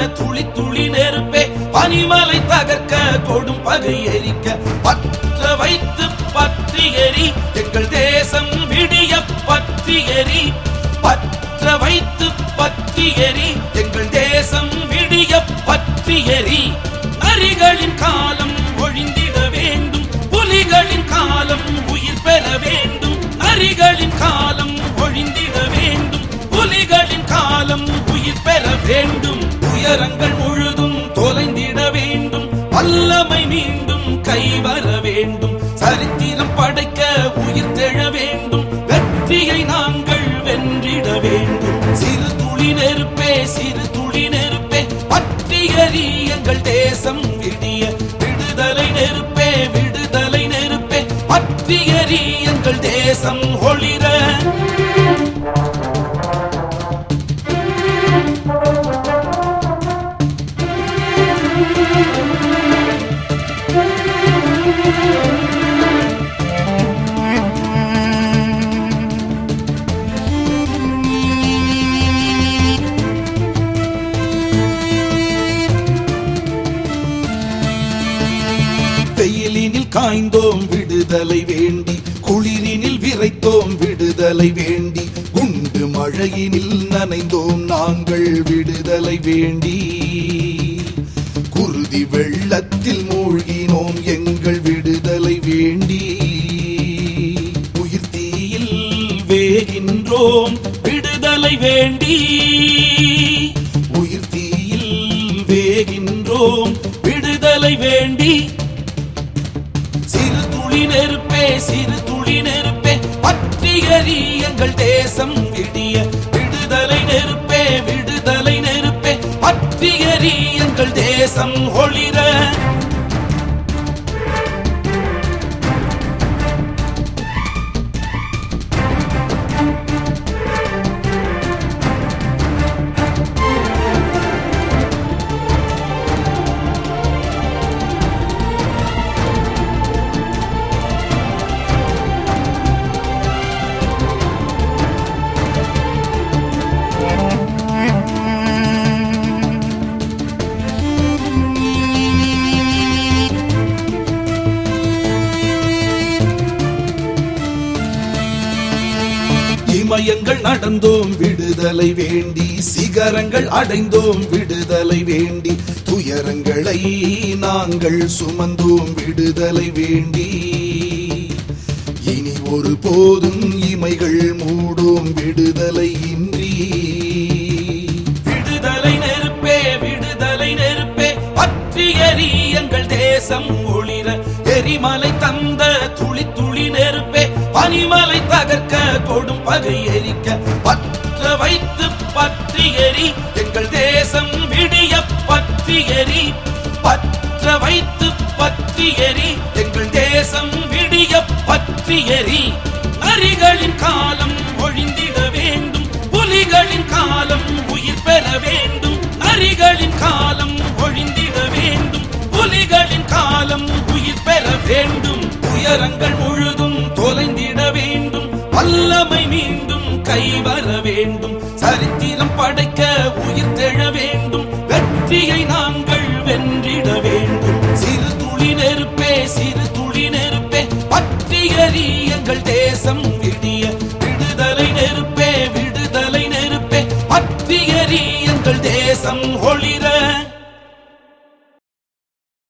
துளி துளி நெருப்பே பனிமலை தகர்க்க கொடும் பகை எரிக்க பற்ற வைத்து பற்றி எரி எங்கள் தேசம் விடிய பற்றி எரி பற்ற வைத்து பற்றி எரி எங்கள் தேசம் விடிய பற்றி எரி நரிகளின் காலம் ஒழிந்திட வேண்டும் புலிகளின் காலம் உயிர் பெற வேண்டும் நரிகளின் காலம் ஒழிந்திட வேண்டும் புலிகளின் காலம் உயிர் பெற வேண்டும் உயரங்கள் முழுதும் தொலைந்திட வேண்டும் வல்லமை மீண்டும் கைவர வேண்டும் சரித்திரம் படைக்க உயிர் தெழ வேண்டும் வெற்றியை நாங்கள் வென்றிட வேண்டும் சிறு துளி நெருப்பே சிறு துளி நெருப்பே பற்றி எரி எங்கள் தேசம் விடிய விடுதலை நெருப்பே விடுதலை நெருப்பே பற்றி எரி எங்கள் தேசம் ஒளிர வெயிலினில் காய்ந்தோம் விடுதலை வேண்டி குளிரினில் விரைத்தோம் விடுதலை வேண்டி குண்டு மழையினில் நனைந்தோம் நாங்கள் விடுதலை வேண்டி குருதி வெள்ளத்தில் மூழ்கினோம் எங்கள் விடுதலை வேண்டி உயிர் தீயில் வேகின்றோம் விடுதலை வேண்டி உயிர் தீயில் வேகின்றோம் விடுதலை வேண்டி சிறு துளி நெருப்பே சிறு துளி நெருப்பே பற்றி எரி எங்கள் தேசம் விடிய விடுதலை நெருப்பே விடுதலை நெருப்பே பற்றி எரி எங்கள் தேசம் ஒளிர இமயங்கள் நடந்தோம் விடுதலை வேண்டி சிகரங்கள் அடைந்தோம் விடுதலை வேண்டி துயரங்களை நாங்கள் சுமந்தோம் விடுதலை வேண்டி இனி ஒரு போதும் இமைகள் மூடோம் விடுதலை இன்றி விடுதலை நெருப்பே விடுதலை நெருப்பே பற்றி எரி எங்கள் தேசம் ஒளிர எரிமலை தந்த துளி துளி நெருப்பே பனிமலை தகர்க்க கொடும் பகை எரிக்க பற்ற வைத்து பற்றி எரி எங்கள் தேசம் விடிய பற்றி எரி பற்ற வைத்து பற்றி எரி எங்கள் தேசம் விடிய பற்றி எரி நரிகளின் காலம் ஒழிந்திட வேண்டும் புலிகளின் காலம் உயிர் பெற வேண்டும் நரிகளின் காலம் ஒழிந்திட வேண்டும் புலிகளின் காலம் உயிர் பெற வேண்டும் உயரங்கள் முழுதும் தொலைந்திட வேண்டும் வல்லமை மீண்டும் கைவர வேண்டும் சரித்திரம் படைக்க உயிர் தெழ வேண்டும் வெற்றியை நாம்